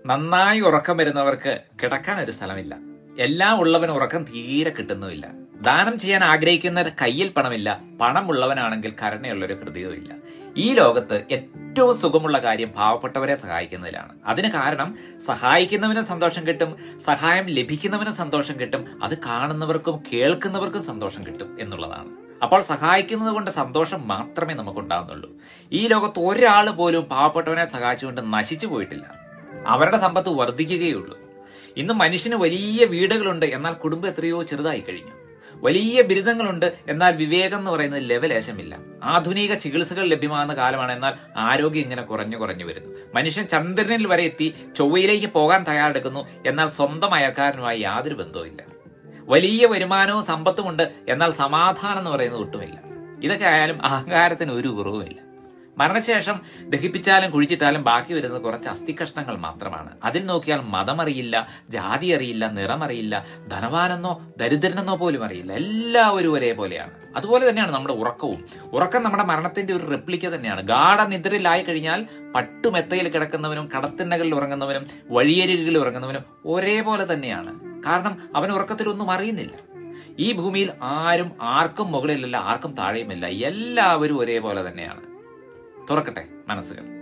നന്നായി ഉറക്കം വരുന്നവർക്ക് കിടക്കാൻ ഒരു സ്ഥലമില്ല എല്ലാം ഉള്ളവന് ഉറക്കം തീരെ കിട്ടുന്നുമില്ല ദാനം ചെയ്യാൻ ആഗ്രഹിക്കുന്ന കയ്യിൽ പണമില്ല പണമുള്ളവനാണെങ്കിൽ കരുണയുള്ളൊരു ഹൃദയവുമില്ല ഈ ലോകത്ത് ഏറ്റവും സുഖമുള്ള കാര്യം പാവപ്പെട്ടവരെ സഹായിക്കുന്നതിലാണ് അതിന് കാരണം സഹായിക്കുന്നവനും സന്തോഷം കിട്ടും സഹായം ലഭിക്കുന്നവനും സന്തോഷം കിട്ടും അത് കാണുന്നവർക്കും കേൾക്കുന്നവർക്കും സന്തോഷം കിട്ടും എന്നുള്ളതാണ് അപ്പോൾ സഹായിക്കുന്നത് കൊണ്ട് സന്തോഷം മാത്രമേ നമുക്കുണ്ടാകുന്നുള്ളൂ ഈ ലോകത്ത് ഒരാൾ പോലും പാവപ്പെട്ടവനെ സഹായിച്ചുകൊണ്ട് നശിച്ചു പോയിട്ടില്ല അവരുടെ സമ്പത്ത് വർദ്ധിക്കുകയുള്ളൂ ഇന്ന് മനുഷ്യന് വലിയ വീടുകളുണ്ട് എന്നാൽ കുടുംബം എത്രയോ ചെറുതായി കഴിഞ്ഞു വലിയ ബിരുദങ്ങളുണ്ട് എന്നാൽ വിവേകം എന്ന് പറയുന്നത് ലെവലേശമില്ല ആധുനിക ചികിത്സകൾ ലഭ്യമാകുന്ന കാലമാണ് എന്നാൽ ആരോഗ്യം ഇങ്ങനെ കുറഞ്ഞു കുറഞ്ഞു വരുന്നു മനുഷ്യൻ ചന്ദ്രനിൽ വരെ എത്തി ചൊവ്വയിലേക്ക് പോകാൻ തയ്യാറെടുക്കുന്നു എന്നാൽ സ്വന്തം അയൽക്കാരനുമായി യാതൊരു ബന്ധവുമില്ല വലിയ വരുമാനവും സമ്പത്തുമുണ്ട് എന്നാൽ സമാധാനം എന്ന് പറയുന്നത് ഒട്ടുമില്ല ഇതൊക്കെ ആയാലും അഹങ്കാരത്തിന് ഒരു കുറവുമില്ല മരണശേഷം ദഹിപ്പിച്ചാലും കുഴിച്ചിട്ടാലും ബാക്കി വരുന്നത് കുറച്ച് അസ്ഥികഷ്ണങ്ങൾ മാത്രമാണ് അതിൽ നോക്കിയാൽ മതമറിയില്ല ജാതി അറിയില്ല നിറമറിയില്ല ധനവാനെന്നോ ദരിദ്രനെന്നോ പോലും അറിയില്ല എല്ലാവരും ഒരേപോലെയാണ് അതുപോലെ തന്നെയാണ് നമ്മുടെ ഉറക്കവും ഉറക്കം നമ്മുടെ മരണത്തിന്റെ ഒരു റെപ്ലിക്ക തന്നെയാണ് ഗാഠനിദ്രയിലായി കഴിഞ്ഞാൽ പട്ടുമെത്തയിൽ കിടക്കുന്നവനും കടത്തിണ്ണകളിൽ ഉറങ്ങുന്നവനും വഴിയരികളിൽ ഉറങ്ങുന്നവനും ഒരേപോലെ തന്നെയാണ് കാരണം അവൻ ഉറക്കത്തിലൊന്നും അറിയുന്നില്ല ഈ ഭൂമിയിൽ ആരും ആർക്കും മുകളിലല്ല ആർക്കും താഴെയുമില്ല എല്ലാവരും ഒരേപോലെ തന്നെയാണ് തുറക്കട്ടെ മനസ്സുകൾ